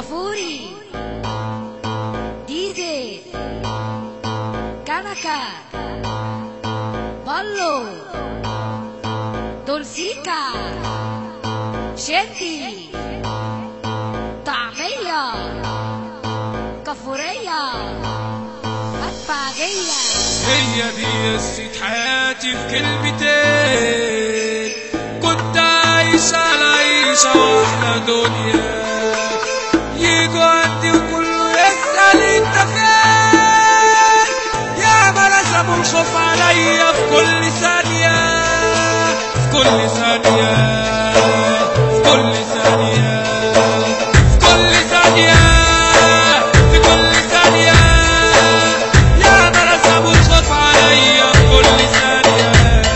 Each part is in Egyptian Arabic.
غفوري ديزي كنكا بالو دولسيكا شنتي طعمية كفورية مدفعية هي دي قصة حياتي في كلمتين كنت عايش على عيشة واحلى دنيا يجوا عندي وكله يسأل انت فين يا ما رسموا الخوف عليا في كل ثانية في كل ثانية في كل ثانية في كل ثانية في كل ثانية يا ما رسموا الخوف عليا في كل ثانية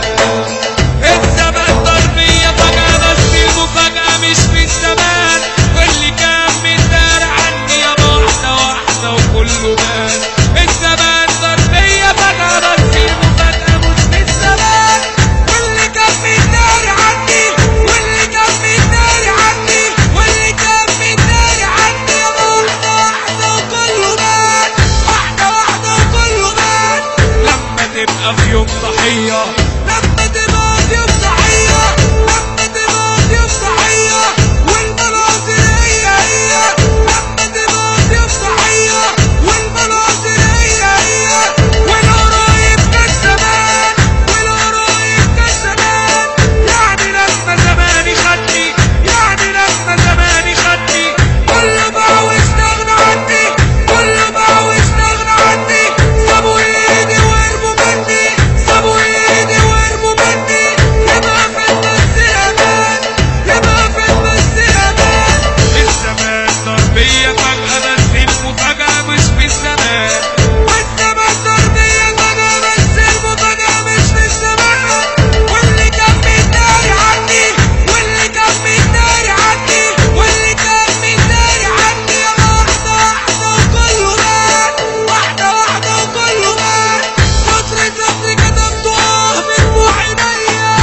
الزمان ضربية فجأة بس المفاجأة مش في الزمان واللي كان متدار عني يابا واحدة واحدة وكله بان الزمان ضربية فجأة بس المفاجأة مش في الزمان واللي كان متدار عني واللي كان متدار عني واللي كان متدار عني يابا واحدة واحدة وكله بان واحدة واحدة وكله بان لما تبقى في يوم ضحية لما تبقى في يوم ضحية لما تبقى في يوم ضحية والمناظر هي هي لما تبقى في يوم ضحية والمناظر هي هي والقرايب كان زمان والقرايب كان زمان يعني لما زماني خدني يعني لما زماني خدني كله بقى واستغنى عني كله بقى واستغنى عني سابوا ايدي وقربوا مني سابوا ايدي وقربوا مني يبقى في النص امان يبقى في النص امان الزمان ضربية فجأة بس المفاجأة مش في الزمان والزمان ضربية فجأة بس المفاجأة مش في الزمان واللي كان بيداري عني واللي كان بيداري عني واللي كان بيداري عني يا واحدة واحدة وكله بان واحدة واحدة وكله بان سطر سطر كتبته اه من دموع عينيا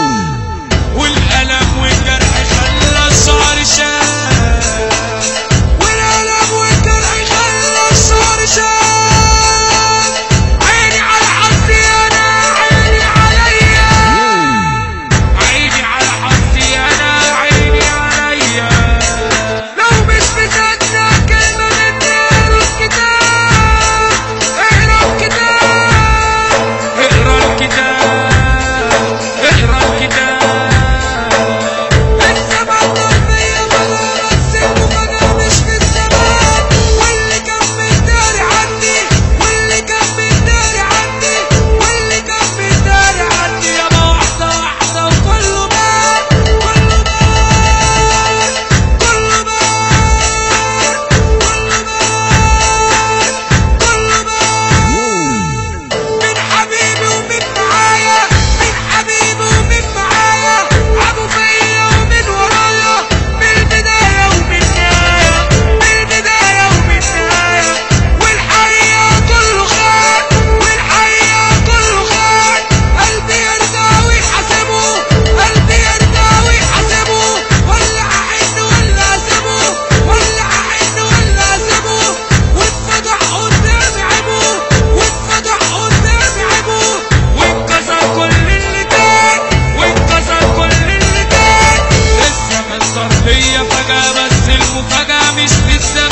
والألم والجرح خلى الشعر شاب والألم والجرح خلى الشعر شاب عيني على حظي أنا عيني عليا عيني على حظي أنا عيني عليا لو مش مصدق كلمة مني اقرا الكتاب اقرا الكتاب اقرا الكتاب اقرا الكتاب الزمان ضربية مدار السن ومدار مش في الزمان واللي كان مداري عني واللي كان مداري عني واللي كان مداري عني يابا واحدة واحدة وكله مات كله مات كله مات كله مات كله مات من حبيبي ومن معايا من حبيبي ومن معايا عبوا فيا ومن ورايا من البداية ومن النهاية من البداية ومن النهاية والحقيقة كله خان والحقيقة كله خان قلبي يرضى ويحاسبه قلبي يرضى ويحاسبه ولا أحن ولا أسيبه ولا أحن ولا أسيبه واتفضح قدامي عيبه واتفضح قدامي عيبه وانكسر كل اللي كان وانكسر كل اللي كان الزمن ضربية فجأة بس المفاجأة مش في الزمن